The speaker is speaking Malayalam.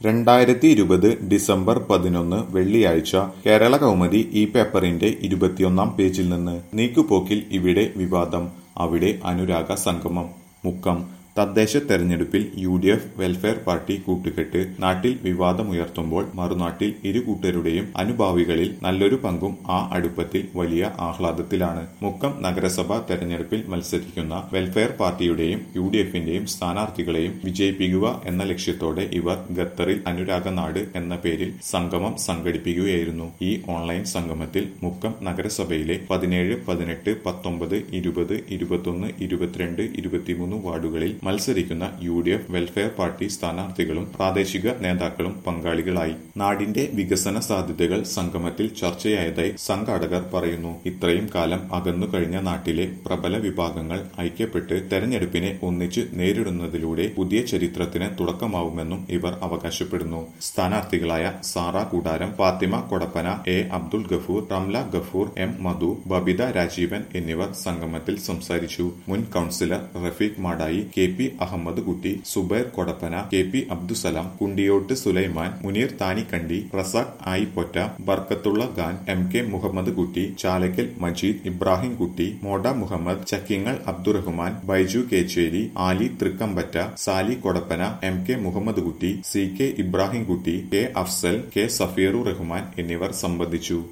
രണ്ടായിരത്തി ഇരുപത് ഡിസംബർ പതിനൊന്ന് വെള്ളിയാഴ്ച കേരള കൗമുദി ഈ പേപ്പറിന്റെ ഇരുപത്തിയൊന്നാം പേജിൽ നിന്ന് നീക്കുപോക്കിൽ ഇവിടെ വിവാദം അവിടെ അനുരാഗ സംഗമം മുക്കം തദ്ദേശ തെരഞ്ഞെടുപ്പിൽ U D F welfare party കൂട്ടുകെട്ട് നാട്ടിൽ വിവാദമുയർത്തുമ്പോൾ മറുനാട്ടിൽ ഇരു കൂട്ടരുടെയും അനുഭാവികളിൽ നല്ലൊരു പങ്കും ആ അടുപ്പത്തിൽ വലിയ ആഹ്ലാദത്തിലാണ് മുക്കം നഗരസഭാ തെരഞ്ഞെടുപ്പിൽ മത്സരിക്കുന്ന വെൽഫെയർ പാർട്ടിയുടെയും യു ഡി എഫിന്റെയും സ്ഥാനാർത്ഥികളെയും വിജയിപ്പിക്കുക എന്ന ലക്ഷ്യത്തോടെ ഇവർ ഖത്തറിൽ അനുരാഗനാട് എന്ന പേരിൽ സംഗമം സംഘടിപ്പിക്കുകയായിരുന്നു ഈ ഓൺലൈൻ സംഗമത്തിൽ മുക്കം നഗരസഭയിലെ പതിനേഴ് പതിനെട്ട് പത്തൊമ്പത് ഇരുപത് ഇരുപത്തൊന്ന് ഇരുപത്തിരണ്ട് ഇരുപത്തിമൂന്ന് വാർഡുകളിൽ മത്സരിക്കുന്ന U D F welfare party സ്ഥാനാർത്ഥികളും പ്രാദേശിക നേതാക്കളും പങ്കാളികളായി നാടിന്റെ വികസന സാധ്യതകൾ സംഗമത്തിൽ ചർച്ചയായതായി സംഘാടകർ പറയുന്നു ഇത്രയും കാലം അകന്നു കഴിഞ്ഞ നാട്ടിലെ പ്രബല വിഭാഗങ്ങൾ ഐക്യപ്പെട്ട് തെരഞ്ഞെടുപ്പിനെ ഒന്നിച്ച് നേരിടുന്നതിലൂടെ പുതിയ ചരിത്രത്തിന് തുടക്കമാവുമെന്നും ഇവർ അവകാശപ്പെടുന്നു സ്ഥാനാർത്ഥികളായ സാറ കൂടാരം ഫാത്തിമ കൊടപ്പന എ അബ്ദുൽ ഗഫൂർ റംല ഗഫൂർ എം മധു ബബിത രാജീവൻ എന്നിവർ സംഗമത്തിൽ സംസാരിച്ചു മുൻ councillor Rafeeq Madayi K P Ahammed Kutty Zubair Kodappana K P Abdussalam Kundiyot Sulaiman Muneer Thanikkandi Razak Ayipotta Barkathulla Khan M K Muhammed Kutty Chalakkal Majeed Ibrahim Kutty Moda Muhammed Chakkingal Abdurahman Baiju Kecheri Ali Thrikkampatta Sali Kodappana M K Muhammed Kutty C K Ibrahim Kutty K Afsal K Safeeru Rahman എന്നിവർ സംബന്ധിച്ചു